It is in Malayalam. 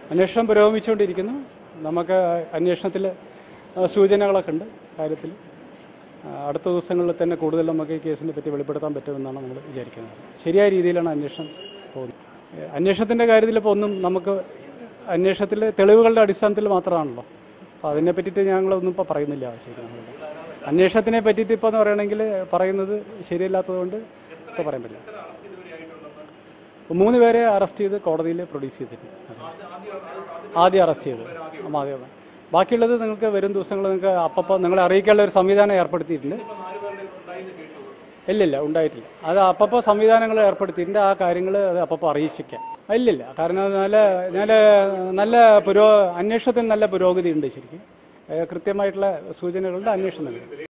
അന്വേഷണം പുരോഗമിച്ചുകൊണ്ടിരിക്കുന്നു നമുക്ക് അന്വേഷണത്തിൽ സൂചനകളൊക്കെ ഉണ്ട് കാര്യത്തിൽ ആ, അടുത്ത ദിവസങ്ങളിൽ തന്നെ കൂടുതൽ നമുക്ക് ഈ കേസിനെ പറ്റി വെളിപ്പെടുത്താൻ പറ്റുമെന്നാണ് നമ്മൾ വിചാരിക്കുന്നത് ശരിയായ രീതിയിലാണ് അന്വേഷണം പോകുന്നത് ഏ, അന്വേഷണത്തിൻ്റെ കാര്യത്തിൽ ഇപ്പോൾ ഒന്നും നമുക്ക് അന്വേഷണത്തിൽ തെളിവുകളുടെ അടിസ്ഥാനത്തിൽ മാത്രമാണല്ലോ അപ്പോൾ അതിനെ പറ്റിയിട്ട് ഞങ്ങളൊന്നും ഇപ്പോൾ പറയുന്നില്ല ശരിക്കും അന്വേഷണത്തിനെ പറ്റിയിട്ട് ഇപ്പോൾ എന്ന് പറയുകയാണെങ്കിൽ പറയുന്നത് ശരിയല്ലാത്തതുകൊണ്ട് ഇപ്പോൾ പറയാൻ പറ്റില്ല മൂന്ന് പേരെ അറസ്റ്റ് ചെയ്ത് കോടതിയിൽ പ്രൊഡ്യൂസ് ചെയ്തിട്ടുണ്ട് ആദ്യം അറസ്റ്റ് ചെയ്തത് ആം, ആദ്യം ബാക്കിയുള്ളത് നിങ്ങൾക്ക് വരും ദിവസങ്ങൾ നിങ്ങൾക്ക് അപ്പപ്പോൾ നിങ്ങളെ അറിയിക്കാനുള്ള ഒരു സംവിധാനം ഏർപ്പെടുത്തിയിട്ടുണ്ട് ഇല്ലില്ല ഉണ്ടായിട്ടില്ല അത് അപ്പപ്പോൾ സംവിധാനങ്ങൾ ഏർപ്പെടുത്തിയിട്ടുണ്ട് ആ കാര്യങ്ങൾ അത് അപ്പപ്പോൾ അറിയിച്ചിരിക്കാം ഇല്ലില്ല കാരണം നല്ല നല്ല നല്ല പുരോ അന്വേഷണത്തിന് നല്ല പുരോഗതി ഉണ്ട് ശരിക്കും ഏഹ് കൃത്യമായിട്ടുള്ള സൂചനകളുടെ അന്വേഷണം